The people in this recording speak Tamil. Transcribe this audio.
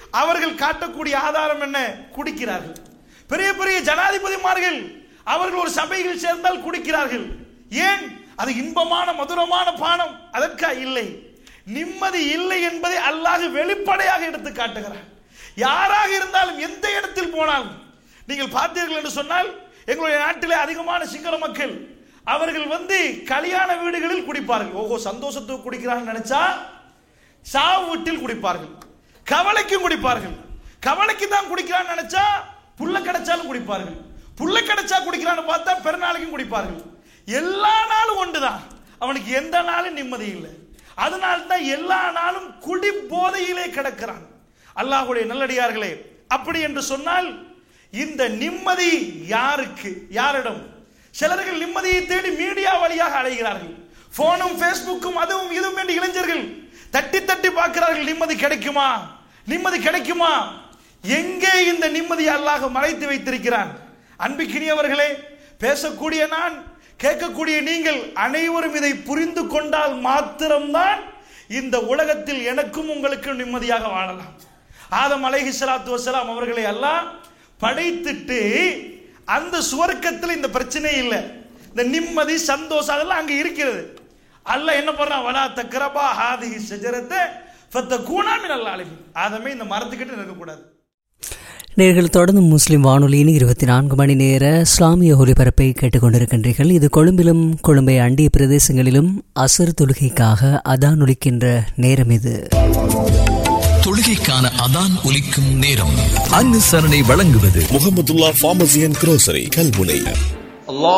அவர்கள் காட்டக்கூடிய ஆதாரம் என்ன குடிக்கிறார்கள் பெரிய பெரிய ஜனாதிபதிமார்கள் அவர்கள் ஒரு சபையில் சேர்ந்தால் குடிக்கிறார்கள் ஏன் அது இன்பமான மதுரமான பானம் அதற்கா இல்லை நிம்மதி இல்லை என்பதை அல்லாஹ் வெளிப்படையாக எடுத்து காட்டுகிறார் யாராக இருந்தாலும் எந்த இடத்தில் போனாலும் நீங்கள் பார்த்தீர்கள் என்று சொன்னால் எங்களுடைய நாட்டிலே அதிகமான சிங்கள மக்கள் அவர்கள் வந்து கல்யாண வீடுகளில் குடிப்பார்கள் ஓஹோ சந்தோஷத்துக்கு குடிக்கிறான்னு நினைச்சா சாவு வீட்டில் குடிப்பார்கள் கவலைக்கும் குடிப்பார்கள் கவலைக்கு தான் குடிக்கிறான்னு நினைச்சா புல்ல கிடைச்சாலும் குடிப்பார்கள் புல்ல கிடைச்சா குடிக்கிறான்னு பார்த்தா பெருநாளைக்கும் குடிப்பார்கள் எல்லா நாளும் ஒன்றுதான் அவனுக்கு எந்த நாளும் நிம்மதி இல்லை அதனால தான் எல்லா நாளும் குடி போதையிலே கிடக்கிறான் அல்லாஹ்வுடைய நல்லடியார்களே அப்படி என்று சொன்னால் இந்த நிம்மதி யாருக்கு யாரிடம் சிலர்கள் நிம்மதியை தேடி மீடியா வழியாக அலைகிறார்கள் போனும் ஃபேஸ்புக்கும் அதுவும் இதுவும் என்று இளைஞர்கள் தட்டி தட்டி பார்க்கிறார்கள் நிம்மதி கிடைக்குமா நிம்மதி கிடைக்குமா எங்கே இந்த நிம்மதி அல்லாஹ் மறைத்து வைத்திருக்கிறான் அன்பிக்கினியவர்களே பேசக்கூடிய நான் கேட்கக்கூடிய நீங்கள் அனைவரும் இதை புரிந்து கொண்டால் மாத்திரம்தான் இந்த உலகத்தில் எனக்கும் உங்களுக்கும் நிம்மதியாக வாழலாம் ஆதம் அலைஹி ஸலாத்து வஸலாம் அவர்களை எல்லாம் படைத்துட்டு அந்த சுவர்க்கத்தில் இந்த பிரச்சனை இல்லை இந்த நிம்மதி சந்தோஷம் அதெல்லாம் அங்க இருக்கிறது அல்லாஹ் என்ன பண்றான் வலா தக்ரபா ஹாதிஹி ஷஜரத்தை ஃபத்தகூனா மினல் ஆலிமின் ஆதமே இந்த மரத்துக்கிட்ட இருக்கக்கூடாது நேர்கள் தொடர்ந்து முஸ்லிம் வானொலியின் இருபத்தி நான்கு மணி நேர இஸ்லாமிய ஒலிபரப்பை கேட்டுக்கொண்டிருக்கின்றீர்கள் இது கொழும்பிலும் கொழும்பை அண்டிய பிரதேசங்களிலும் அசர் தொழுகைக்காக அதான் ஒலிக்கின்ற நேரம் இது தொழுகைக்கான அதான் ஒலிக்கும் நேரம் அனுசரணை வழங்குவது Mohammedullah pharmacy and grocery Kalmunai الله